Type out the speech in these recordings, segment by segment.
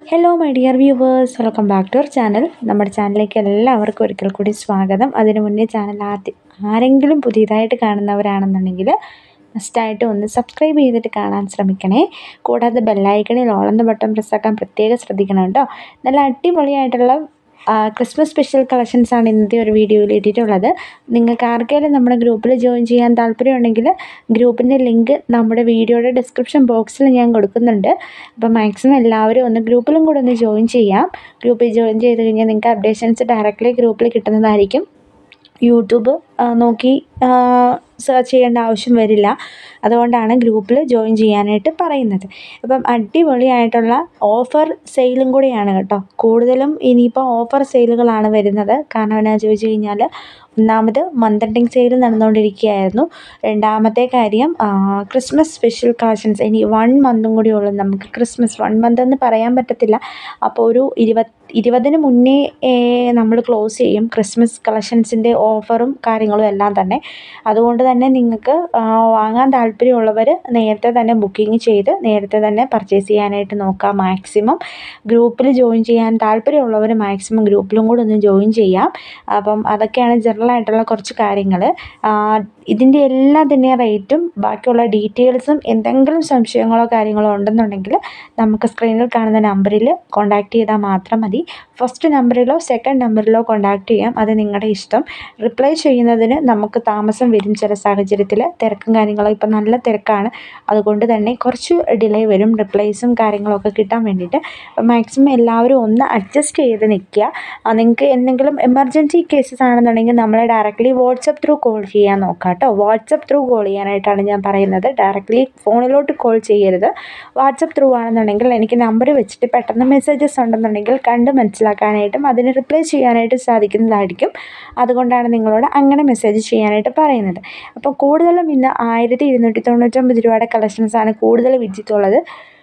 hello my dear viewers welcome back to our channel നമ്മുടെ ചാനലിലേക്ക് എല്ലാവർക്കും ഒരിക്കൽ കൂടി സ്വാഗതം അതിനു മുന്നേ ചാനൽ ആദ്യം ആരെങ്കിലും പുതിയതായിട്ട് കാണുന്നവരാണെന്നുണ്ടെങ്കിൽ മസ്റ്റായിട്ട് ഒന്ന് സബ്സ്ക്രൈബ് ചെയ്തിട്ട് കാണാൻ ശ്രമിക്കണേ കൂടാതെ ബെല്ലൈക്കണിൽ ഓളെന്ന ബട്ടൺ പ്രസ്സാക്കാൻ പ്രത്യേകം ശ്രദ്ധിക്കണം കേട്ടോ നല്ല അടിപൊളിയായിട്ടുള്ള ആ, ക്രിസ്മസ് സ്പെഷ്യൽ കളക്ഷൻസ് ആണ് ഇന്നത്തെ ഒരു വീഡിയോയിൽ ഇട്ടിട്ടുള്ളത് നിങ്ങൾക്ക് ആർക്കെങ്കിലും നമ്മുടെ ഗ്രൂപ്പിൽ ജോയിൻ ചെയ്യാൻ താല്പര്യമുണ്ടെങ്കിൽ ഗ്രൂപ്പിൻ്റെ ലിങ്ക് നമ്മുടെ വീഡിയോയുടെ ഡിസ്ക്രിപ്ഷൻ ബോക്സിൽ ഞാൻ കൊടുക്കുന്നുണ്ട് അപ്പോൾ മാക്സിമം എല്ലാവരും ഒന്ന് ഗ്രൂപ്പിലും കൂടെ ഒന്ന് ജോയിൻ ചെയ്യാം ഗ്രൂപ്പിൽ ജോയിൻ ചെയ്ത് കഴിഞ്ഞാൽ നിങ്ങൾക്ക് അപ്ഡേഷൻസ് ഡയറക്റ്റ്ലി ഗ്രൂപ്പിൽ കിട്ടുന്നതായിരിക്കും യൂട്യൂബ് ആ, നോക്കി സെർച്ച് ചെയ്യേണ്ട ആവശ്യം വരില്ല അതുകൊണ്ടാണ് ഗ്രൂപ്പിൽ ജോയിൻ ചെയ്യാനായിട്ട് പറയുന്നത് അപ്പം അടിപൊളിയായിട്ടുള്ള ഓഫർ സെയിലും കൂടിയാണ് കേട്ടോ കൂടുതലും ഇനിയിപ്പോൾ ഓഫർ സെയിലുകളാണ് വരുന്നത് കാരണം എന്നാ ചോദിച്ചു കഴിഞ്ഞാൽ ഒന്നാമത് മന്ത് എൻഡിങ് സെയിൽ നടന്നുകൊണ്ടിരിക്കുകയായിരുന്നു രണ്ടാമത്തെ കാര്യം ആ, ക്രിസ്മസ് സ്പെഷ്യൽ കളക്ഷൻസ് ഇനി വൺ മന്തും കൂടി ഉള്ളൂ നമുക്ക് ക്രിസ്മസ് വൺ മന്ത് എന്ന് പറയാൻ പറ്റത്തില്ല അപ്പോൾ ഒരു ഇരുപത് ഇരുപതിന് മുന്നേ നമ്മൾ ക്ലോസ് ചെയ്യും ക്രിസ്മസ് കളക്ഷൻസിൻ്റെ ഓഫറും കാര്യങ്ങളും എല്ലാം തന്നെ അതുകൊണ്ട് തന്നെ നിങ്ങൾക്ക് ആ, വാങ്ങാൻ താല്പര്യമുള്ളവർ നേരത്തെ തന്നെ ബുക്കിംഗ് ചെയ്ത് നേരത്തെ തന്നെ പർച്ചേസ് ചെയ്യാനായിട്ട് നോക്കാം മാക്സിമം ഗ്രൂപ്പിൽ ജോയിൻ ചെയ്യാൻ താല്പര്യമുള്ളവർ മാക്സിമം ഗ്രൂപ്പിലും കൂടെ ഒന്ന് ജോയിൻ ചെയ്യാം അപ്പം അതൊക്കെയാണ് ജനറൽ ആയിട്ടുള്ള കുറച്ച് കാര്യങ്ങൾ ഇതിൻ്റെ എല്ലാത്തിൻ്റെ റേറ്റും ബാക്കിയുള്ള ഡീറ്റെയിൽസും എന്തെങ്കിലും സംശയങ്ങളോ കാര്യങ്ങളോ ഉണ്ടെന്നുണ്ടെങ്കിൽ നമുക്ക് സ്ക്രീനിൽ കാണുന്ന നമ്പറിൽ കോൺടാക്റ്റ് ചെയ്താൽ മാത്രം മതി ഫസ്റ്റ് നമ്പറിലോ സെക്കൻഡ് നമ്പറിലോ കോൺടാക്റ്റ് ചെയ്യാം അത് നിങ്ങളുടെ ഇഷ്ടം റിപ്ലൈ ചെയ്യുന്നതിന് നമുക്ക് താമസം വരും ചില സാഹചര്യത്തിൽ തിരക്കും കാര്യങ്ങളും ഇപ്പം നല്ല തിരക്കാണ് അതുകൊണ്ട് തന്നെ കുറച്ച് ഡിലേ വരും റിപ്ലൈസും കാര്യങ്ങളൊക്കെ കിട്ടാൻ വേണ്ടിയിട്ട് അപ്പം മാക്സിമം എല്ലാവരും ഒന്ന് അഡ്ജസ്റ്റ് ചെയ്ത് നിൽക്കുക നിങ്ങൾക്ക് എന്തെങ്കിലും എമർജൻസി കേസസ് ആണെന്നുണ്ടെങ്കിൽ നമ്മളെ ഡയറക്റ്റ്ലി വാട്സപ്പ് ത്രൂ കോൾ ചെയ്യാൻ നോക്കാം കേട്ടോ വാട്സപ്പ് ത്രൂ കോൾ ചെയ്യാനായിട്ടാണ് ഞാൻ പറയുന്നത് ഡയറക്റ്റ്ലി ഫോണിലോട്ട് കോൾ ചെയ്യരുത് വാട്സപ്പ് ത്രൂ ആണെന്നുണ്ടെങ്കിൽ എനിക്ക് നമ്പർ വെച്ചിട്ട് പെട്ടെന്ന് മെസ്സേജസ് ഉണ്ടെന്നുണ്ടെങ്കിൽ കണ്ട് മനസ്സിലാക്കാനായിട്ടും അതിന് റിപ്ലൈ ചെയ്യാനായിട്ട് സാധിക്കുന്നതായിരിക്കും അതുകൊണ്ടാണ് നിങ്ങളോട് അങ്ങനെ മെസ്സേജ് ചെയ്യാനായിട്ട് പറയുന്നത് അപ്പോൾ കൂടുതലും ഇന്ന് ആയിരത്തി ഇരുന്നൂറ്റി തൊണ്ണൂറ്റൊമ്പത് രൂപയുടെ കളക്ഷൻസാണ് കൂടുതൽ വിറ്റിട്ടുള്ളത്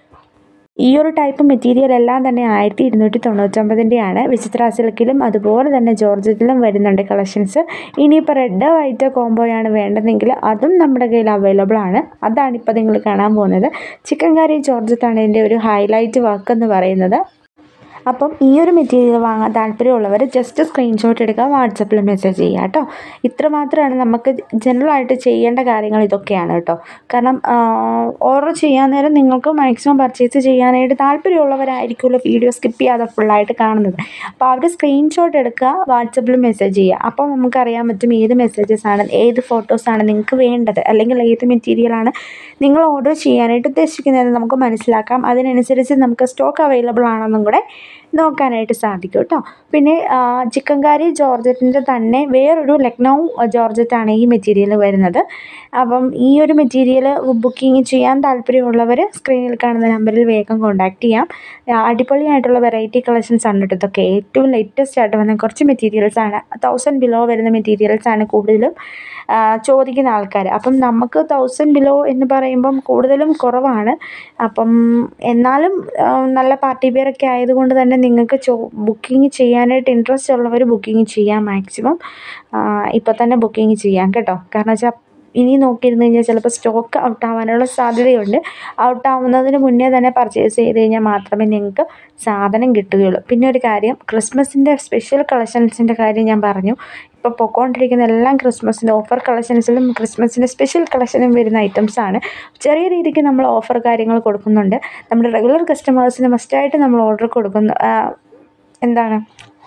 ഈ ഒരു ടൈപ്പ് മെറ്റീരിയൽ എല്ലാം തന്നെ ആയിരത്തി ഇരുന്നൂറ്റി തൊണ്ണൂറ്റൊമ്പതിൻ്റെയാണ് വിചിത്ര സിൽക്കിലും അതുപോലെ തന്നെ ജോർജറ്റിലും വരുന്നുണ്ട് കളക്ഷൻസ് ഇനിയിപ്പോൾ റെഡ് വൈറ്റ് കോംബോയാണ് വേണ്ടതെങ്കിൽ അതും നമ്മുടെ കയ്യിൽ അവൈലബിൾ ആണ് അതാണ് ഇപ്പോൾ നിങ്ങൾ കാണാൻ പോകുന്നത് ചിക്കൻ കറി ജോർജറ്റാണ് ഇതിൻ്റെ ഒരു ഹൈലൈറ്റ് വർക്ക് എന്ന് പറയുന്നത് അപ്പം ഈ ഒരു മെറ്റീരിയൽ വാങ്ങാൻ താല്പര്യമുള്ളവർ ജസ്റ്റ് സ്ക്രീൻഷോട്ട് എടുക്കുക വാട്സപ്പിൽ മെസ്സേജ് ചെയ്യുക കേട്ടോ ഇത്ര മാത്രമാണ് നമുക്ക് ജനറലായിട്ട് ചെയ്യേണ്ട കാര്യങ്ങൾ ഇതൊക്കെയാണ് കേട്ടോ കാരണം ഓർഡർ ചെയ്യാൻ നേരം നിങ്ങൾക്ക് മാക്സിമം പർച്ചേസ് ചെയ്യാനായിട്ട് താല്പര്യമുള്ളവരായിരിക്കുമല്ലോ വീഡിയോ സ്കിപ്പ് ചെയ്യാതെ ഫുള്ളായിട്ട് കാണുന്നത് അപ്പോൾ അവർ സ്ക്രീൻഷോട്ട് എടുക്കുക വാട്സപ്പിൽ മെസ്സേജ് ചെയ്യുക അപ്പോൾ നമുക്കറിയാൻ പറ്റും ഏത് മെസ്സേജസ് ആണ് ഏത് ഫോട്ടോസാണ് നിങ്ങൾക്ക് വേണ്ടത് അല്ലെങ്കിൽ ഏത് മെറ്റീരിയലാണ് നിങ്ങൾ ഓർഡർ ചെയ്യാനായിട്ട് ഉദ്ദേശിക്കുന്നത് നമുക്ക് മനസ്സിലാക്കാം അതിനനുസരിച്ച് നമുക്ക് സ്റ്റോക്ക് അവൈലബിൾ ആണെന്നും കൂടെ നോക്കാനായിട്ട് സാധിക്കും കേട്ടോ പിന്നെ ചിക്കൻ കറി ജോർജറ്റിൻ്റെ തന്നെ വേറൊരു ലക്നൗ ജോർജറ്റാണ് ഈ മെറ്റീരിയൽ വരുന്നത് അപ്പം ഈ ഒരു മെറ്റീരിയൽ ബുക്കിംഗ് ചെയ്യാൻ താല്പര്യമുള്ളവർ സ്ക്രീനിൽ കാണുന്ന നമ്പറിൽ വേഗം കോൺടാക്റ്റ് ചെയ്യാം ആ, അടിപൊളിയായിട്ടുള്ള വെറൈറ്റി കളക്ഷൻസ് ആണ് കേട്ടോ ഇതൊക്കെ ഏറ്റവും ലേറ്റസ്റ്റ് ആയിട്ട് വന്ന കുറച്ച് മെറ്റീരിയൽസ് ആണ് തൗസൻഡ് ബിലോ വരുന്ന മെറ്റീരിയൽസ് ആണ് കൂടുതലും ആ, ചോദിക്കുന്ന ആൾക്കാർ അപ്പം നമുക്ക് തൗസൻഡ് ബിലോ എന്ന് പറയുമ്പം കൂടുതലും കുറവാണ് അപ്പം എന്നാലും ആ, നല്ല പാർട്ടി വെയർ ഒക്കെ ആയതുകൊണ്ട് തന്നെ നിങ്ങൾക്ക് ചോ ബുക്കിംഗ് ചെയ്യാനായിട്ട് ഇൻട്രസ്റ്റ് ഉള്ളവർ ബുക്കിംഗ് ചെയ്യാം മാക്സിമം ഇപ്പോൾ തന്നെ ബുക്കിംഗ് ചെയ്യാം കേട്ടോ കാരണം വെച്ചാൽ ഇനി നോക്കിയിരുന്നു കഴിഞ്ഞാൽ ചിലപ്പോൾ സ്റ്റോക്ക് ഔട്ട് ആവാനുള്ള സാധ്യതയുണ്ട് ഔട്ട് ആവുന്നതിന് മുന്നേ തന്നെ പർച്ചേസ് ചെയ്ത് കഴിഞ്ഞാൽ മാത്രമേ നിങ്ങൾക്ക് സാധനം കിട്ടുകയുള്ളൂ പിന്നെ ഒരു കാര്യം ക്രിസ്മസിൻ്റെ സ്പെഷ്യൽ കളക്ഷൻസിൻ്റെ കാര്യം ഞാൻ പറഞ്ഞു ഇപ്പോൾ പൊക്കോണ്ടിരിക്കുന്ന എല്ലാം ക്രിസ്മസിൻ്റെ ഓഫർ കളക്ഷൻസിലും ക്രിസ്മസിൻ്റെ സ്പെഷ്യൽ കളക്ഷനും വരുന്ന ഐറ്റംസ് ആണ് ചെറിയ രീതിക്ക് നമ്മൾ ഓഫർ കാര്യങ്ങൾ കൊടുക്കുന്നുണ്ട് നമ്മുടെ റെഗുലർ കസ്റ്റമേഴ്സിന് മസ്റ്റായിട്ട് നമ്മൾ ഓർഡർ കൊടുക്കുന്നു ആ, എന്താണ്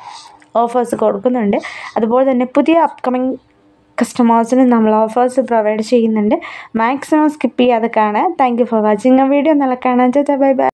ഓഫേഴ്സ് കൊടുക്കുന്നുണ്ട് അതുപോലെ തന്നെ പുതിയ അപ്കമിങ് കസ്റ്റമേഴ്സിന് നമ്മൾ ഓഫേഴ്സ് പ്രൊവൈഡ് ചെയ്യുന്നുണ്ട് മാക്സിമം സ്കിപ്പ് ചെയ്യാതെ കാണാൻ താങ്ക് യു ഫോർ വാച്ചിങ് ആ വീഡിയോ നല്ല കാണാൻ ബൈ ബൈ